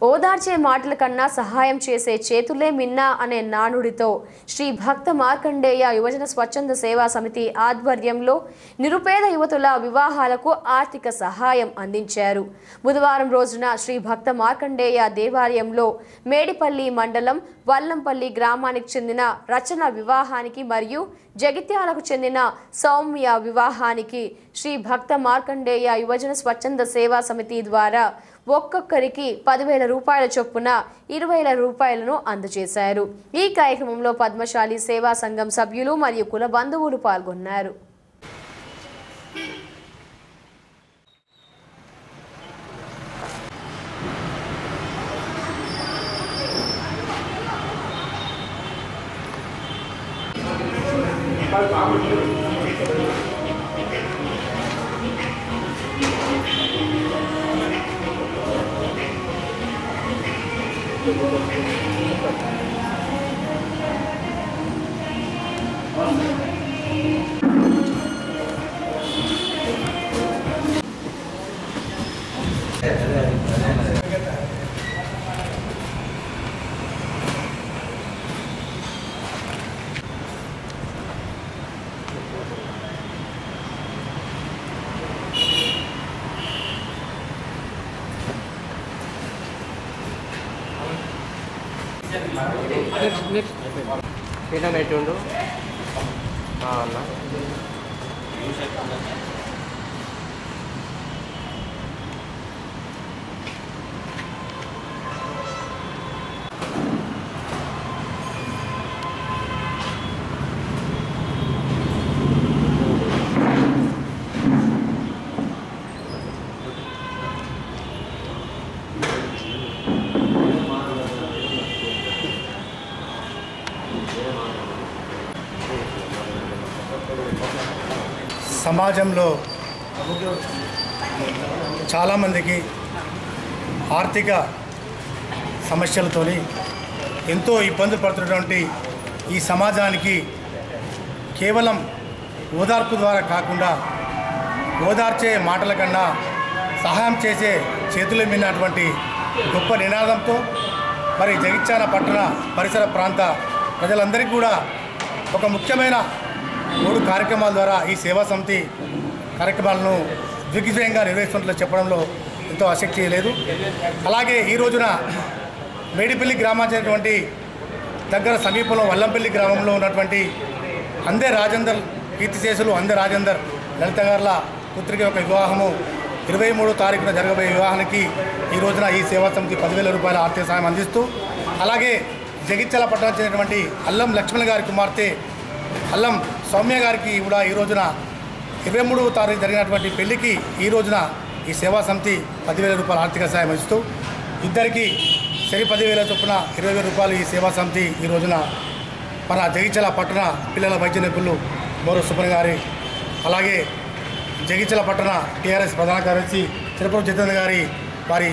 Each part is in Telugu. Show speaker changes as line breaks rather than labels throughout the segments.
ఓదార్చే మాటల కన్నా సహాయం చేసే చేతులే మిన్నా అనే నానుడితో శ్రీ భక్త మార్కండేయ యువజన స్వచ్ఛంద సేవా సమితి ఆధ్వర్యంలో నిరుపేద యువతుల వివాహాలకు ఆర్థిక సహాయం అందించారు బుధవారం రోజున శ్రీ భక్త మార్కండేయ దేవాలయంలో మేడిపల్లి మండలం వల్లంపల్లి గ్రామానికి చెందిన రచన వివాహానికి మరియు జగిత్యాలకు చెందిన సౌమ్య వివాహానికి శ్రీ భక్త మార్కండేయ యువజన స్వచ్ఛంద సేవా సమితి ద్వారా ఒక్కొక్కరికి పదివేల రూపాయల చొప్పున ఇరవై వేల రూపాయలను అందజేశారు ఈ కార్యక్రమంలో పద్మశాలి సేవా సంఘం సభ్యులు మరియు కుల బంధువులు పాల్గొన్నారు
పీఠం పెట్టిండు ఆ, అన్న
సమాజంలో చాలామందికి ఆర్థిక సమస్యలతోని ఎంతో ఇబ్బంది పడుతున్నటువంటి ఈ సమాజానికి కేవలం ఓదార్పు ద్వారా కాకుండా ఓదార్చే మాటల కన్నా సహాయం చేసే చేతుల మీనటువంటి గొప్ప నినాదంతో మరి జగిత్యాల పట్టణ పరిసర ప్రాంత ప్రజలందరికీ కూడా ఒక ముఖ్యమైన మూడు కార్యక్రమాల ద్వారా ఈ సేవా సమితి కార్యక్రమాలను దిగ్విజయంగా నిర్వహిస్తున్నట్లు చెప్పడంలో ఎంతో ఆసక్తి లేదు అలాగే ఈ రోజున మేడిపల్లి గ్రామానికి దగ్గర సమీపంలో వల్లంపల్లి గ్రామంలో ఉన్నటువంటి అందే రాజేందర్ కీర్తిశేషులు అందే రాజేందర్ లలిత గారుల పుత్రిక యొక్క వివాహము ఇరవై మూడో తారీఖున జరగబోయే వివాహానికి ఈ రోజున ఈ సేవా సమితి పదివేల రూపాయల ఆర్థిక సాయం అందిస్తూ అలాగే జగిత్యాల పట్టణం చెందినటువంటి అల్లం లక్ష్మణ్ గారి కుమార్తె అల్లం సౌమ్య గారికి కూడా ఈ రోజున ఇరవై మూడవ తారీఖు జరిగినటువంటి పెళ్లికి ఈ రోజున ఈ సేవా సమితి పదివేల రూపాయల ఆర్థిక సాయం ఇస్తూ ఇద్దరికి సరి పదివేల చొప్పున ఇరవై వేల రూపాయలు ఈ సేవా సమితి ఈ రోజున మన జగిత్యాల పట్టణ పిల్లల వైద్య నిపుణులు మోర సుబ్రహ్మ గారి అలాగే జగిత్యాల పట్టణ టీఆర్ఎస్ ప్రధాన కార్యదర్శి చిరపూరు జితేంద్ర గారి వారి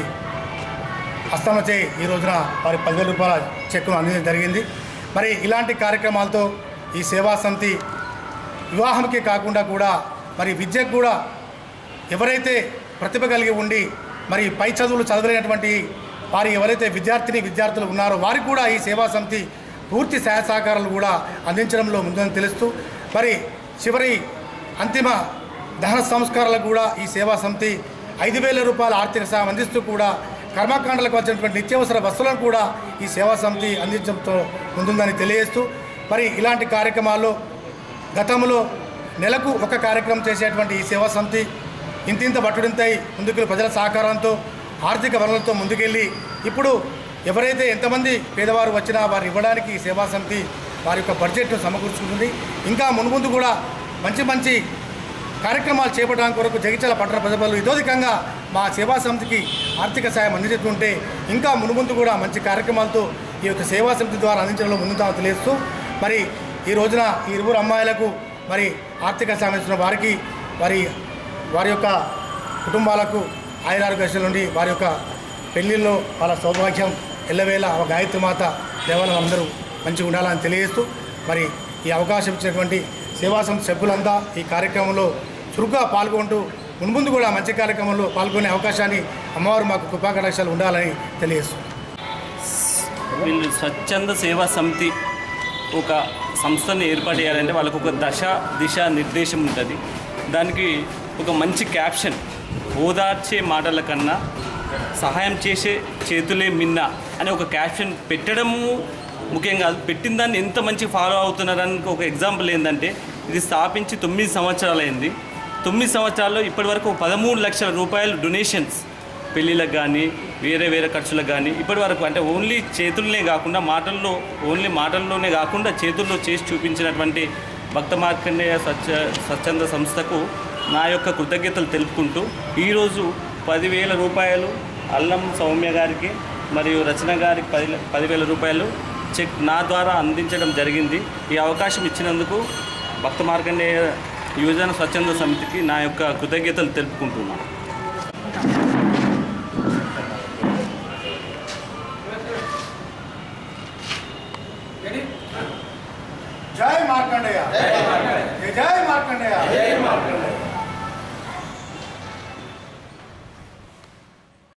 హస్తమచే ఈ రోజున వారి పదివేల రూపాయల చెక్కును అందించడం జరిగింది మరి ఇలాంటి కార్యక్రమాలతో ఈ సేవా సమితి వివాహంకే కాకుండా కూడా మరి విద్యకు కూడా ఎవరైతే ప్రతిభ కలిగి ఉండి మరి పై చదువులు చదవలేనటువంటి వారి ఎవరైతే విద్యార్థిని విద్యార్థులు ఉన్నారో వారికి కూడా ఈ సేవా సమితి పూర్తి సహాయ సహకారాలు కూడా అందించడంలో ముందని తెలుస్తూ మరి చివరి అంతిమ దహన సంస్కారాలకు కూడా ఈ సేవా సమితి ఐదు వేల రూపాయల ఆర్థిక సహాయం అందిస్తూ కూడా కర్మకాండలకు వచ్చినటువంటి నిత్యావసర వస్తువులను కూడా ఈ సేవా సమితి అందించడంతో ముందుందని తెలియజేస్తూ మరి ఇలాంటి కార్యక్రమాల్లో గతంలో నెలకు ఒక కార్యక్రమం చేసేటువంటి ఈ సేవా సమితి ఇంతింత బట్టుడింతై ముందుకు ప్రజల సహకారంతో ఆర్థిక వనరులతో ముందుకెళ్ళి ఇప్పుడు ఎవరైతే ఎంతమంది పేదవారు వచ్చినా వారు ఇవ్వడానికి ఈ సేవా సమితి వారి యొక్క బడ్జెట్ను సమకూర్చుకుంటుంది ఇంకా మున్ముందు కూడా మంచి మంచి కార్యక్రమాలు చేపట్టడానికి కొరకు జగిత్యాల పట్టణ ప్రజలు ఇతోధికంగా మా సేవా సమితికి ఆర్థిక సాయం అందించుతుంటే ఇంకా మునుముందు కూడా మంచి కార్యక్రమాలతో ఈ యొక్క సేవా సమితి ద్వారా అందించడంలో ముందుతామని తెలియజేస్తూ మరి ఈ రోజున ఈ ఇరువురు అమ్మాయిలకు మరి ఆర్థిక సాయం ఇస్తున్న వారికి వారి వారి యొక్క కుటుంబాలకు ఆయురారోగ్య నుండి వారి యొక్క పెళ్లిల్లో వాళ్ళ సౌభాగ్యం ఎల్లవేళ ఆ గాయత్రి మాత దేవాలయం అందరూ మంచిగా ఉండాలని తెలియజేస్తూ మరి ఈ అవకాశం ఇచ్చినటువంటి సేవా సంస్థ సభ్యులంతా ఈ కార్యక్రమంలో చురుగ్గా పాల్గొంటూ మున్ముందు కూడా మంచి కార్యక్రమంలో పాల్గొనే అవకాశాన్ని అమ్మవారు మాకు కృపాకటాక్షాలు ఉండాలని తెలియజేస్తుంది
వీళ్ళు స్వచ్ఛంద సేవా సమితి ఒక సంస్థను ఏర్పాటు చేయాలంటే వాళ్ళకు ఒక దశ దిశ నిర్దేశం ఉంటుంది దానికి ఒక మంచి క్యాప్షన్ ఓదార్చే మాటల కన్నా సహాయం చేసే చేతులే మిన్న అనే ఒక క్యాప్షన్ పెట్టడము ముఖ్యం కాదు పెట్టిన దాన్ని ఎంత మంచి ఫాలో అవుతున్నారని ఒక ఎగ్జాంపుల్ ఏంటంటే ఇది స్థాపించి తొమ్మిది సంవత్సరాలైంది తొమ్మిది సంవత్సరాల్లో ఇప్పటివరకు పదమూడు లక్షల రూపాయలు డొనేషన్స్ పెళ్ళిళ్ళకి కానీ వేరే వేరే ఖర్చులకు కానీ ఇప్పటి వరకు అంటే ఓన్లీ చేతుల్లోనే కాకుండా మాటల్లో ఓన్లీ మాటల్లోనే కాకుండా చేతుల్లో చేసి చూపించినటువంటి భక్త మార్కండేయ స్వచ్ఛ స్వచ్ఛంద సంస్థకు నా యొక్క కృతజ్ఞతలు తెలుపుకుంటూ ఈరోజు పదివేల రూపాయలు అల్లం సౌమ్య గారికి మరియు రచన గారికి పది పదివేల రూపాయలు చెక్ నా ద్వారా అందించడం జరిగింది ఈ అవకాశం ఇచ్చినందుకు భక్త మార్కండేయ యువజన స్వచ్ఛంద సమితికి నా యొక్క కృతజ్ఞతలు తెలుపుకుంటున్నాను
జై మార్కండేయ జై జై మార్కండేయ